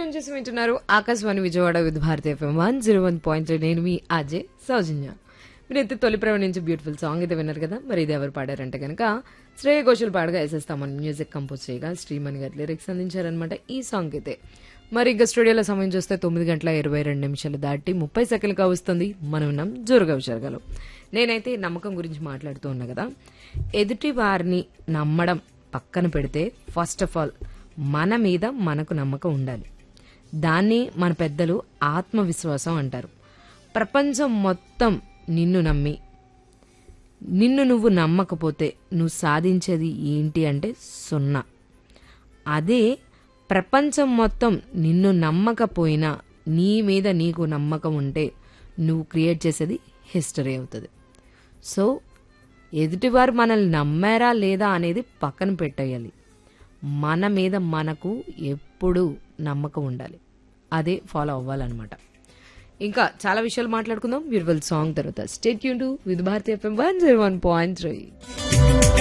tune చేసి వింటున్నారు Akashvani Vijayawada Vividh Bharati FM one zero one point నేను మీ అజయ్ సౌజన్య మీరైతే తొలి ప్రేమ నుంచి బ్యూటిఫుల్ సాంగ్ అయితే విన్నారు కదా మరి ఇది ఎవరు పాడారంటే కనుక శ్రేయ ఘోషల్ పాడగా వేసేస్తామని మ్యూజిక్ కంపోజ్ చేయగా శ్రీమణి గారి లిరిక్స్ అందించారనమాట ఈ సాంగ్ అయితే మరి ఇంకా స్టూడియోలో సమయం చూస్తే తొమ్మిది గంటల ఇరవై రెండు నిమిషాలు దాటి ముప్పై సెకండ్లుగా వస్తుంది మనం ఉన్నాం జోరుగా విషయాలు నేనైతే నమ్మకం గురించి మాట్లాడుతూ ఉన్నా కదా ఎదుటి వారిని నమ్మడం పక్కన పెడితే ఫస్ట్ ఆఫ్ ఆల్ మన మీద మనకు నమ్మకం ఉండాలి దాన్ని మన పెద్దలు ఆత్మవిశ్వాసం అంటారు ప్రపంచం మొత్తం నిన్ను నమ్మి నిన్ను నువ్వు నమ్మకపోతే నువ్వు సాధించేది ఏంటి అంటే సున్నా అదే ప్రపంచం మొత్తం నిన్ను నమ్మకపోయినా నీ మీద నీకు నమ్మకం ఉంటే నువ్వు క్రియేట్ చేసేది హిస్టరీ అవుతుంది సో ఎదుటివారు మనల్ని నమ్మారా లేదా అనేది పక్కన పెట్టేయాలి మన మీద మనకు ఎప్పుడు నమ్మకం ఉండాలి అదే ఫాలో అవ్వాలన్నమాట ఇంకా చాలా విషయాలు మాట్లాడుకుందాం బ్యూటిఫుల్ సాంగ్ తర్వాత stay tune Vividh Bharati FM one zero one point three